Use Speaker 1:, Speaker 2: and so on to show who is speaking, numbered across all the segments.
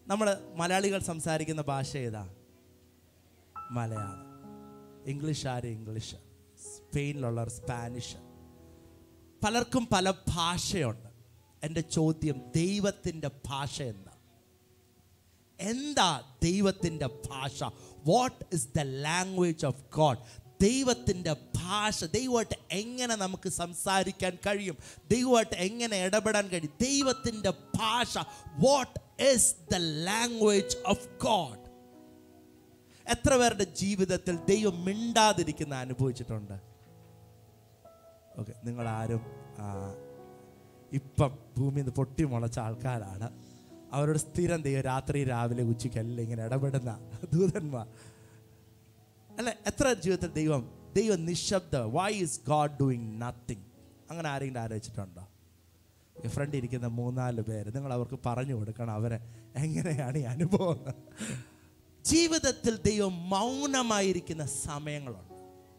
Speaker 1: നമ്മൾ മലയാളികൾ സംസാരിക്കുന്ന ഭാഷ ഏതാ മലയാളം ഇംഗ്ലീഷ് ആര് ഇംഗ്ലീഷ് സ്പെയിനിലുള്ളവർ സ്പാനിഷ് പലർക്കും പല ഭാഷയുണ്ട് എൻ്റെ ചോദ്യം ദൈവത്തിൻ്റെ ഭാഷ എന്താ എന്താ ദൈവത്തിൻ്റെ ഭാഷ what is the language of God ദൈവത്തിൻ്റെ ഭാഷ ദൈവമായിട്ട് എങ്ങനെ നമുക്ക് സംസാരിക്കാൻ കഴിയും ദൈവമായിട്ട് എങ്ങനെ ഇടപെടാൻ കഴിയും ദൈവത്തിൻ്റെ ഭാഷ what is the language of God എത്ര പേരുടെ ജീവിതത്തിൽ ദൈവം മിണ്ടാതിരിക്കുന്ന അനുഭവിച്ചിട്ടുണ്ട് ഓക്കെ നിങ്ങളാരും ആ, ഇപ്പം ഭൂമിയിൽ നിന്ന് പൊട്ടി മുളച്ച ആൾക്കാരാണ് അവരോട് സ്ഥിരം ദൈവം രാത്രി രാവിലെ ഉച്ചയ്ക്കെല്ലാം ഇങ്ങനെ ഇടപെടുന്ന ദൂതന്മാർ അല്ല എത്ര ജീവിതത്തിൽ ദൈവം ദൈവം നിശബ്ദ why is God doing nothing അങ്ങനെ ആരെങ്കിലും ആലോചിച്ചിട്ടുണ്ടോ ഫ്രണ്ട് ഇരിക്കുന്ന മൂന്നാല് പേര് നിങ്ങൾ അവർക്ക് പറഞ്ഞു കൊടുക്കണം അവരെ എങ്ങനെയാണ് ഈ അനുഭവം ജീവിതത്തിൽ ദൈവം മൗനമായിരിക്കുന്ന സമയങ്ങളുണ്ട്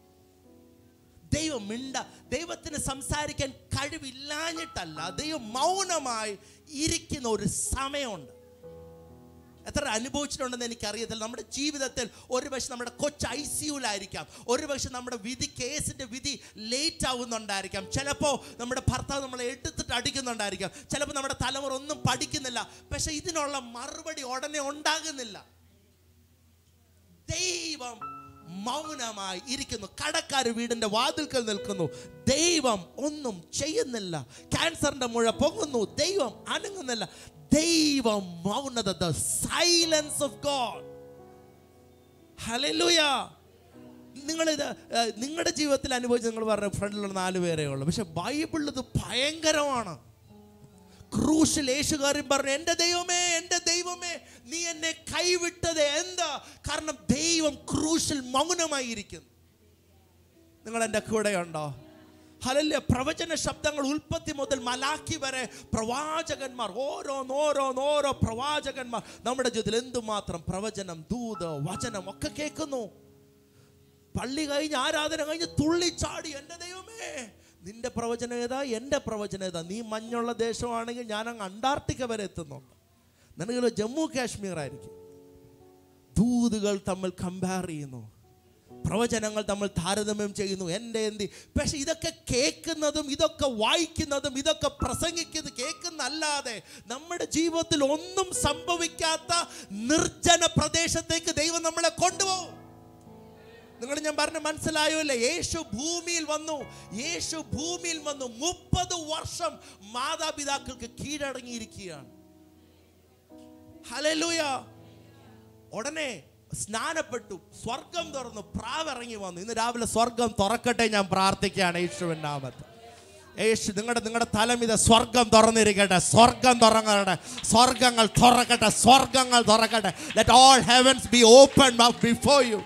Speaker 1: ദൈവം മിണ്ട ദൈവത്തിന് സംസാരിക്കാൻ കഴിവില്ലാഞ്ഞിട്ടല്ല ദൈവം മൗനമായി ഇരിക്കുന്ന ഒരു സമയമുണ്ട് എത്ര അനുഭവിച്ചിട്ടുണ്ടെന്ന് എനിക്കറിയത്തില്ല നമ്മുടെ ജീവിതത്തിൽ ഒരുപക്ഷെ നമ്മുടെ കൊച്ച് ഐ സിയുലായിരിക്കാം ഒരുപക്ഷെ നമ്മുടെ വിധി കേസിന്റെ വിധി ലേറ്റ് ആവുന്നുണ്ടായിരിക്കാം ചിലപ്പോൾ നമ്മുടെ ഭർത്താവ് നമ്മളെ എടുത്തിട്ട് അടിക്കുന്നുണ്ടായിരിക്കാം ചിലപ്പോൾ നമ്മുടെ തലമുറ ഒന്നും പഠിക്കുന്നില്ല പക്ഷെ ഇതിനുള്ള മറുപടി ഉടനെ ഉണ്ടാകുന്നില്ല ദൈവം മൗനമായി ഇരിക്കുന്നു കടക്കാർ വീടിന്റെ വാതിൽക്കൽ നിൽക്കുന്നു ദൈവം ഒന്നും ചെയ്യുന്നില്ല ക്യാൻസറിന്റെ മുഴ പൊങ്ങുന്നു ദൈവം അനങ്ങുന്നില്ല ദൈവം മൗനത ദ സൈലൻസ് ഓഫ് ഗോഡ് ഹല്ലേലൂയ നിങ്ങളിത് ഏഹ്, നിങ്ങളുടെ ജീവിതത്തിൽ അനുഭവിച്ച് നിങ്ങൾ പറഞ്ഞ ഫ്രണ്ടിലുള്ള നാല് പേരേ ഉള്ളൂ പക്ഷെ ബൈബിളിൽ ഇത് ഭയങ്കരമാണ് ക്രൂശിൽ യേശുകാരൻ പറഞ്ഞു എൻ്റെ ദൈവമേ എൻ്റെ ദൈവമേ നീ എന്നെ കൈവിട്ടത് എന്താ കാരണം ദൈവം ക്രൂശിൽ മൗനമായിരിക്കുന്നു നിങ്ങൾ എൻ്റെ കൂടെയുണ്ടോ ഹലല്ല പ്രവചന ശബ്ദങ്ങൾ ഉൽപ്പത്തി മുതൽ മലാക്കി വരെ പ്രവാചകന്മാർ ഓരോന്നോരോന്നോരോ പ്രവാചകന്മാർ നമ്മുടെ ജീവിതത്തിൽ എന്തുമാത്രം പ്രവചനം ദൂത് വചനം ഒക്കെ കേൾക്കുന്നു പള്ളി കഴിഞ്ഞ് ആരാധന കഴിഞ്ഞ് തുള്ളിച്ചാടി എൻ്റെ ദൈവമേ നിന്റെ പ്രവചനം ഏതാ എൻ്റെ പ്രവചനം ഏതാ നീ മഞ്ഞുള്ള ദേശമാണെങ്കിൽ ഞാൻ അങ്ങ് അന്റാർട്ടിക്ക വരെ എത്തുന്നുണ്ട് നിനക്ക് ജമ്മു കാശ്മീർ ആയിരിക്കും ദൂതുകൾ തമ്മിൽ കമ്പയർ ചെയ്യുന്നു പ്രവചനങ്ങൾ തമ്മിൽ താരതമ്യം ചെയ്യുന്നു എൻ്റെ എന്തി പക്ഷെ ഇതൊക്കെ കേൾക്കുന്നതും ഇതൊക്കെ വായിക്കുന്നതും ഇതൊക്കെ പ്രസംഗിക്കുന്നത് കേൾക്കുന്നല്ലാതെ നമ്മുടെ ജീവിതത്തിൽ ഒന്നും സംഭവിക്കാത്ത നിർജ്ജന പ്രദേശത്തേക്ക് ദൈവം നമ്മളെ കൊണ്ടുപോകും നിങ്ങൾ ഞാൻ പറഞ്ഞ മനസ്സിലായോ അല്ലേ യേശു ഭൂമിയിൽ വന്നു യേശു ഭൂമിയിൽ വന്നു മുപ്പത് വർഷം മാതാപിതാക്കൾക്ക് കീഴടങ്ങിയിരിക്കുകയാണ് ഹലലൂയ ഉടനെ സ്നാനപ്പെട്ടു സ്വർഗം തുറന്നു പ്രാവിറങ്ങി വന്നു ഇന്ന് രാവിലെ സ്വർഗം തുറക്കട്ടെ ഞാൻ പ്രാർത്ഥിക്കുകയാണ് യേശുവിൻ നാമത്തിൽ യേശു നിങ്ങളുടെ നിങ്ങളുടെ തലമിത സ്വർഗം തുറന്നിരിക്കട്ടെ സ്വർഗം തുറങ്ങട്ടെ സ്വർഗങ്ങൾ തുറക്കട്ടെ സ്വർഗങ്ങൾ തുറക്കട്ടെ let all heavens be open before you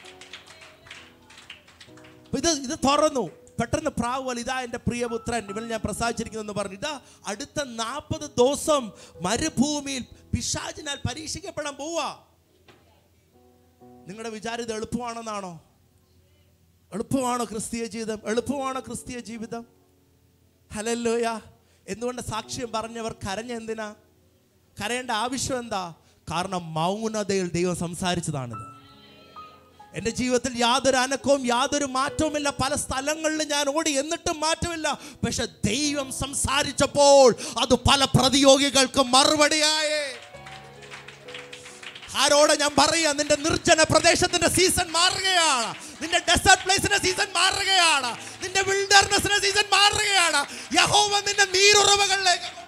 Speaker 1: അപ്പൊ ഇത് ഇത് തുറന്നു പെട്ടെന്ന് പ്രാവ് പോലെ ഇതാ എൻ്റെ പ്രിയപുത്രൻ ഇവൻ ഞാൻ പ്രസാദിച്ചിരിക്കുന്നു പറഞ്ഞു ഇതാ അടുത്ത നാൽപ്പത് ദിവസം മരുഭൂമിയിൽ പിശാചിനാൽ പരീക്ഷിക്കപ്പെടാൻ പോവാ നിങ്ങളുടെ വിചാരം ഇത് എളുപ്പമാണെന്നാണോ എളുപ്പമാണോ ക്രിസ്തീയ ജീവിതം എളുപ്പമാണോ ക്രിസ്തീയ ജീവിതം ഹലല്ലോയ എന്തുകൊണ്ട് സാക്ഷ്യം പറഞ്ഞവർ കരഞ്ഞ എന്തിനാ കരയേണ്ട ആവശ്യം എന്താ കാരണം മൗനതയിൽ ദൈവം സംസാരിച്ചതാണിത് എൻ്റെ ജീവിതത്തിൽ യാതൊരു അനക്കവും യാതൊരു മാറ്റവുമില്ല പല സ്ഥലങ്ങളിലും ഞാൻ ഓടി എന്നിട്ടും മാറ്റമില്ല പക്ഷെ ദൈവം സംസാരിച്ചപ്പോൾ അത് പല പ്രതിയോഗികൾക്ക് മറുപടിയായേ ആരോടെ ഞാൻ പറയാ നിന്റെ നിർജ്ജന പ്രദേശത്തിന്റെ സീസൺ മാറുകയാണ് നിന്റെ ഡെസേർട്ട് പ്ലേസിന്റെ സീസൺ മാറുകയാണ് നിന്റെ വിൽഡർനെസിന്റെ സീസൺ മാറുകയാണ് യഹോവ നിന്റെ നീരുറവകളിലേക്ക്